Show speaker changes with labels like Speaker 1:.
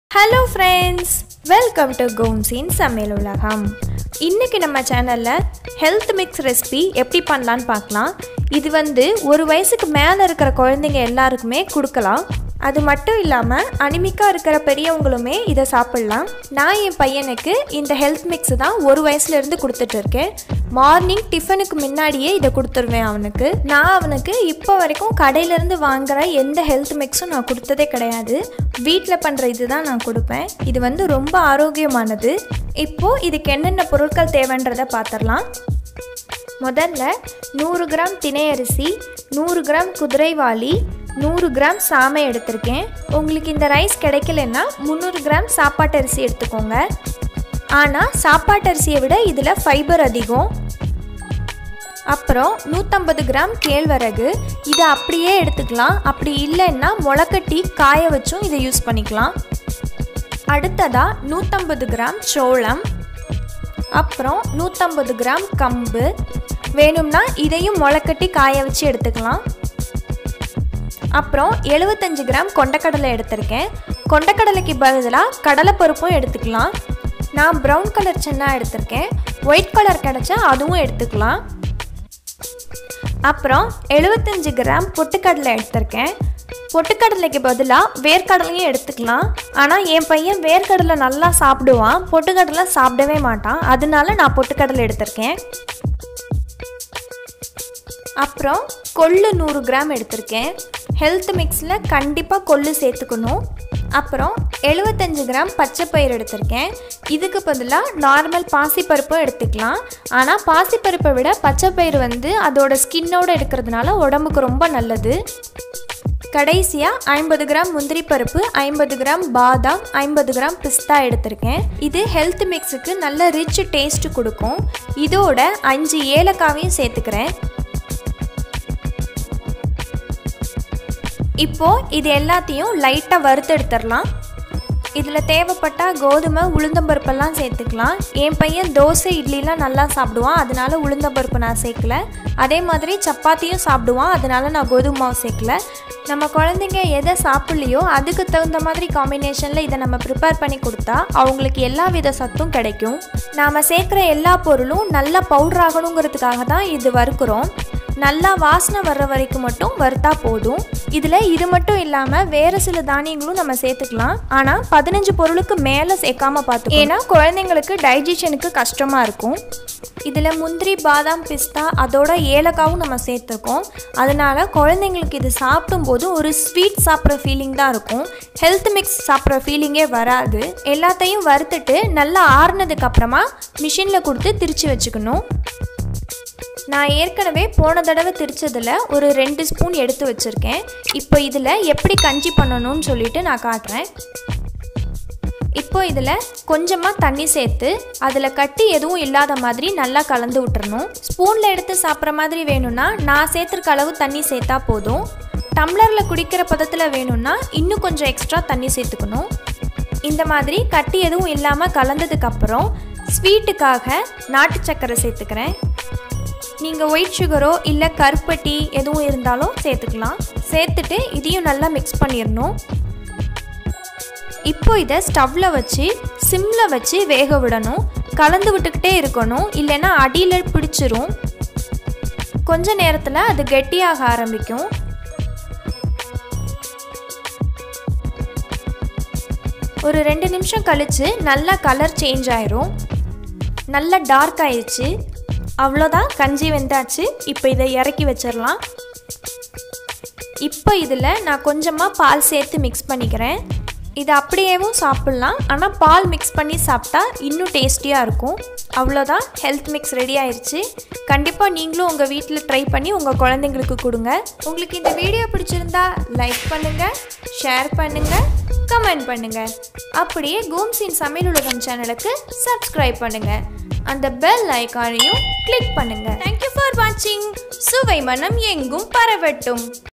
Speaker 1: hello friends welcome to கோம்ஸின் சமையல் உலகம் இன்றைக்கி நம்ம சேனலில் ஹெல்த் மிக்ஸ் ரெசிபி எப்படி பண்ணலான்னு பார்க்கலாம் இது வந்து ஒரு வயசுக்கு மேலே இருக்கிற குழந்தைங்க எல்லாருக்குமே கொடுக்கலாம் அது மட்டும் இல்லாமல் அனிமிக்காக இருக்கிற பெரியவங்களுமே இதை சாப்பிட்லாம் நான் என் பையனுக்கு இந்த ஹெல்த் மிக்ஸ் தான் ஒரு வயசுலேருந்து கொடுத்துட்டு இருக்கேன் மார்னிங் டிஃபனுக்கு முன்னாடியே இதை கொடுத்துருவேன் அவனுக்கு நான் அவனுக்கு இப்போ வரைக்கும் கடையிலேருந்து வாங்குற எந்த ஹெல்த் மிக்ஸும் நான் கொடுத்ததே கிடையாது வீட்டில் பண்ணுற இது தான் நான் கொடுப்பேன் இது வந்து ரொம்ப ஆரோக்கியமானது இப்போது இதுக்கு என்னென்ன பொருட்கள் தேவைன்றதை பார்த்துடலாம் முதல்ல நூறு கிராம் தினை அரிசி நூறு கிராம் குதிரைவாளி நூறு கிராம் சாமை எடுத்திருக்கேன் உங்களுக்கு இந்த ரைஸ் கிடைக்கலன்னா முந்நூறு கிராம் சாப்பாட்டு அரிசி எடுத்துக்கோங்க ஆனால் சாப்பாட்டு அரிசியை விட இதில் ஃபைபர் அதிகம் அப்புறம் நூற்றம்பது கிராம் கேழ்வரகு இதை அப்படியே எடுத்துக்கலாம் அப்படி இல்லைன்னா முளைக்கட்டி காய வச்சும் இதை யூஸ் பண்ணிக்கலாம் அடுத்ததாக நூற்றம்பது கிராம் சோளம் அப்புறம் நூற்றம்பது கிராம் கம்பு வேணும்னா இதையும் முளைக்கட்டி காய வச்சு எடுத்துக்கலாம் அப்புறம் எழுபத்தஞ்சு கிராம் கொண்டக்கடலை எடுத்திருக்கேன் கொண்டக்கடலைக்கு பதிலாக கடலைப்பருப்பும் எடுத்துக்கலாம் நான் ப்ரௌன் கலர் சென்னா எடுத்திருக்கேன் ஒயிட் கலர் கிடச்சா அதுவும் எடுத்துக்கலாம் அப்புறம் எழுபத்தஞ்சு கிராம் பொட்டுக்கடலை எடுத்திருக்கேன் பொட்டுக்கடலைக்கு பதிலாக வேர்க்கடலையும் எடுத்துக்கலாம் ஆனால் என் பையன் வேர்க்கடலை நல்லா சாப்பிடுவான் பொட்டுக்கடலை சாப்பிடவே மாட்டான் அதனால நான் பொட்டுக்கடலை எடுத்திருக்கேன் அப்புறம் கொள்ளு நூறு கிராம் எடுத்திருக்கேன் ஹெல்த் மிக்ஸில் கண்டிப்பாக கொள்ளு சேர்த்துக்கணும் அப்புறம் எழுபத்தஞ்சு கிராம் பச்சை பயிர் எடுத்திருக்கேன் இதுக்கு பதிலாக நார்மல் பாசிப்பருப்பும் எடுத்துக்கலாம் ஆனால் பாசிப்பருப்பை விட பச்சை பயிர் வந்து அதோட ஸ்கின்னோடு எடுக்கிறதுனால உடம்புக்கு ரொம்ப நல்லது கடைசியாக ஐம்பது கிராம் முந்திரி பருப்பு ஐம்பது கிராம் பாதாம் ஐம்பது கிராம் பிஸ்தா எடுத்திருக்கேன் இது ஹெல்த் மிக்ஸுக்கு நல்ல ரிச் டேஸ்ட் கொடுக்கும் இதோட அஞ்சு ஏலக்காவையும் சேர்த்துக்கிறேன் இப்போது இது எல்லாத்தையும் லைட்டாக வறுத்தெடுத்துடலாம் இதில் தேவைப்பட்டால் கோதுமை உளுந்தம்பருப்பெல்லாம் சேர்த்துக்கலாம் என் பையன் தோசை இட்லிலாம் நல்லா சாப்பிடுவான் அதனால உளுந்தம்பருப்பு நான் சேர்க்கல அதே மாதிரி சப்பாத்தியும் சாப்பிடுவான் அதனால நான் கோதுமை மாவு சேர்க்கல நம்ம குழந்தைங்க எதை சாப்பிட்லையோ அதுக்கு தகுந்த மாதிரி காம்பினேஷனில் இதை நம்ம ப்ரிப்பேர் பண்ணி கொடுத்தா அவங்களுக்கு எல்லா வித சத்தும் கிடைக்கும் நாம் சேர்க்குற எல்லா பொருளும் நல்லா பவுடர் ஆகணுங்கிறதுக்காக தான் இது வறுக்கிறோம் நல்லா வாசனை வர்ற வரைக்கும் மட்டும் வறுத்தா போதும் இதில் இது மட்டும் இல்லாமல் வேறு சில தானியங்களும் நம்ம சேர்த்துக்கலாம் ஆனால் பதினஞ்சு பொருளுக்கு மேலே சேர்க்காம பார்த்து ஏன்னா குழந்தைங்களுக்கு டைஜஷனுக்கு கஷ்டமாக இருக்கும் இதில் முந்திரி பாதாம் பிஸ்தா அதோட ஏலக்காவும் நம்ம சேர்த்துருக்கோம் அதனால் குழந்தைங்களுக்கு இது சாப்பிடும்போது ஒரு ஸ்வீட் சாப்பிட்ற ஃபீலிங் தான் இருக்கும் ஹெல்த் மிக்ஸ் சாப்பிட்ற ஃபீலிங்கே வராது எல்லாத்தையும் வறுத்துட்டு நல்லா ஆறுனதுக்கு அப்புறமா மிஷினில் கொடுத்து திரிச்சு வச்சுக்கணும் நான் ஏற்கனவே போன தடவை திரிச்சதில் ஒரு ரெண்டு ஸ்பூன் எடுத்து வச்சுருக்கேன் இப்போ இதில் எப்படி கஞ்சி பண்ணணும்னு சொல்லிட்டு நான் காட்டுறேன் இப்போ இதில் கொஞ்சமாக தண்ணி சேர்த்து அதில் கட்டி எதுவும் இல்லாத மாதிரி நல்லா கலந்து விட்டுறணும் ஸ்பூனில் எடுத்து சாப்பிட்ற மாதிரி வேணும்னா நான் சேர்த்துருக்க அளவு தண்ணி சேர்த்தா போதும் டம்ளரில் குடிக்கிற பதத்தில் வேணும்னா இன்னும் கொஞ்சம் எக்ஸ்ட்ரா தண்ணி சேர்த்துக்கணும் இந்த மாதிரி கட்டி எதுவும் இல்லாமல் கலந்ததுக்கப்புறம் ஸ்வீட்டுக்காக நாட்டு சர்க்கரை சேர்த்துக்கிறேன் நீங்கள் ஒயிட் சுகரோ இல்லை கருப்பட்டி எதுவும் இருந்தாலும் சேர்த்துக்கலாம் சேர்த்துட்டு இதையும் நல்லா மிக்ஸ் பண்ணிடணும் இப்போ இதை ஸ்டவ்வில் வச்சு சிம்மில் வச்சு வேக விடணும் கலந்து விட்டுக்கிட்டே இருக்கணும் இல்லைன்னா அடியில் பிடிச்சிரும் கொஞ்ச நேரத்தில் அது கெட்டியாக ஆரம்பிக்கும் ஒரு ரெண்டு நிமிஷம் கழித்து நல்லா கலர் சேஞ்ச் ஆயிரும் நல்லா டார்க் ஆயிடுச்சு அவ்வளோதான் கஞ்சி வெந்தாச்சு இப்போ இதை இறக்கி வச்சிடலாம் இப்போ இதில் நான் கொஞ்சமாக பால் சேர்த்து மிக்ஸ் பண்ணிக்கிறேன் இது அப்படியேவும் சாப்பிட்லாம் ஆனால் பால் மிக்ஸ் பண்ணி சாப்பிட்டா இன்னும் டேஸ்டியாக இருக்கும் அவ்வளோதான் ஹெல்த் மிக்ஸ் ரெடி ஆயிடுச்சு கண்டிப்பாக நீங்களும் உங்கள் வீட்டில் ட்ரை பண்ணி உங்கள் குழந்தைங்களுக்கு கொடுங்க உங்களுக்கு இந்த வீடியோ பிடிச்சிருந்தா லைக் பண்ணுங்கள் ஷேர் பண்ணுங்கள் கமெண்ட் பண்ணுங்கள் அப்படியே கோம்ஸின் சமையல் உலகம் சேனலுக்கு சப்ஸ்கிரைப் பண்ணுங்கள் அந்த பெல் ஐக்கானையும் கிளிக் பண்ணுங்கள் தேங்க்யூ ஃபார் வாட்சிங் சுவை மனம் எங்கும் பரவட்டும்